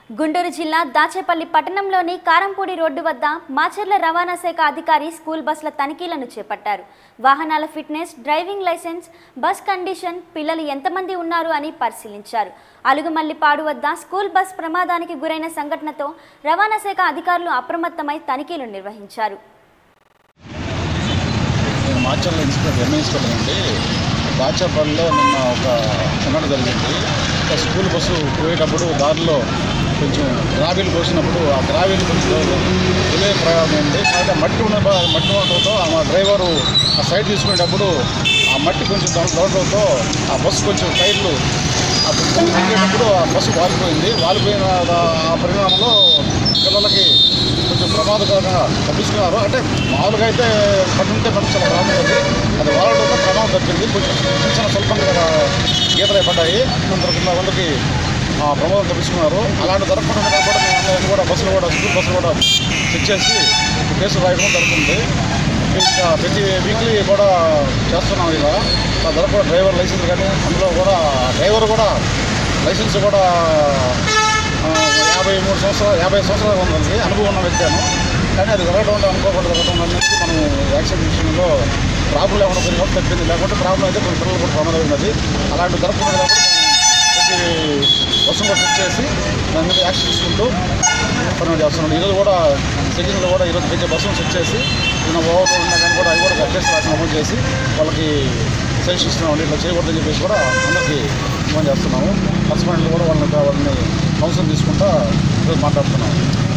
గుంటూరు జిల్లా దాచేపల్లి పట్టణంలోని కారంపూడి రోడ్డు వద్ద మాచర్ల రవాణా శాఖ అధికారి స్కూల్ బస్సుల తనిఖీలను చేపట్టారు వాహనాల fitness driving licence bus condition పిల్లలు ఎంతమంది ఉన్నారు అని పరిశీలించారు అలుగుమల్లిపాడు వద్ద స్కూల్ బస్ ప్రమాదానికి గురైన సంఘటనతో రవాణా శాఖ అధికారులు అప్రమత్తమై తనిఖీలు నిర్వహించారు నేను మాచర్ల ఇన్స్పెక్టర్ ఎంఏ ఇన్స్పెక్టర్ అండి బాచాపల్లిలో నిన్న ఒక సంఘటన జరిగింది ఒక స్కూల్ బస్సు పోయేటప్పుడు దారిలో కొంచెం గ్రావీలు పోసినప్పుడు ఆ గ్రావీలు కొంచెం డిలే ప్రయాణం అయింది కాకపోతే మట్టి ఉన్న బ- మట్టి ఉండటంతో ఆ డ్రైవరు ఆ సైడ్ తీసుకునేటప్పుడు ఆ మట్టి కొంచెం దౌ- దౌడటంతో ఆ బస్సు కొంచెం టైర్లు ఆ బస్సు తిరిగేటప్పుడు ఆ బస్సు వాలిపోయింది వాలిపోయిన ఆ- ఆ పరిణామంలో పిల్లలకి కొంచెం ప్రమాదకరంగా తప్పించుకున్నారు అంటే మామూలుగా అయితే పట్టు ఉంటే మనకు చాలా ప్రమాదం ఉంది అది వాడడంతో ప్రమాదం తప్పింది కొంచెం చిన్న చిన్న స్వల్పంగా గీతలు పడ్డాయి కొందరు కింద వందకి ఆ ప్రమాదం తప్పించుకున్నారు అలాంటి జరగకుండా కూడా మేము అందరం కూడా బస్సులు కూడా స్కూల్ బస్సులు కూడా చెక్ చేసి కేసు రాయడం జరుగుతుంది ఇంకా ప్రతి వీక్లీ కూడా చేస్తున్నాం ఇలా ఆ జరగకుండా డ్రైవర్ లైసెన్స్ కానీ అందులో కూడా డ్రైవర్ కూడా లైసెన్స్ కూడా ఆ, యాభై మూడు సంవత్సరాలు యాభై సంవత్సరాలు ఉంది అనుభవం ఉన్న వ్యక్తాను కానీ అది జరగడం అనుకోకుండా జరగడం అనేది మనం యాక్సిడెంట్ విషయంలో ప్రాబ్లం లేకుండా కొన్ని వరకు తప్పింది లేకుంటే ప్రాబ్లం అయితే కొన్ని పిల్లలు కూడా ప్రమాదం ఉన్నది అలాంటి జరగకుండా కాబట్టి ప్రతి బస్సు కూడా చెక్ చేసి దాని మీద యాక్షన్ తీసుకుంటూ పని చేస్తున్నాం ఈరోజు కూడా చెకింగ్లో కూడా ఈరోజు ప్రతి బస్సును చెక్ చేసి ఏదైనా ఓవర్ ఉన్నా కానీ కూడా అవి కూడా కట్టేసి రాసిన అమౌంట్ చేసి వాళ్ళకి సజెషన్ ఇస్తున్నాం ఇట్లా చేయకూడదని చెప్పేసి కూడా అందరికీ ఫోన్ చేస్తున్నాము హస్బెండ్లు కూడా వాళ్ళని వాళ్ళని కౌన్సిల్ తీసుకుంటా ఈరోజు మాట్లాడుతున్నాము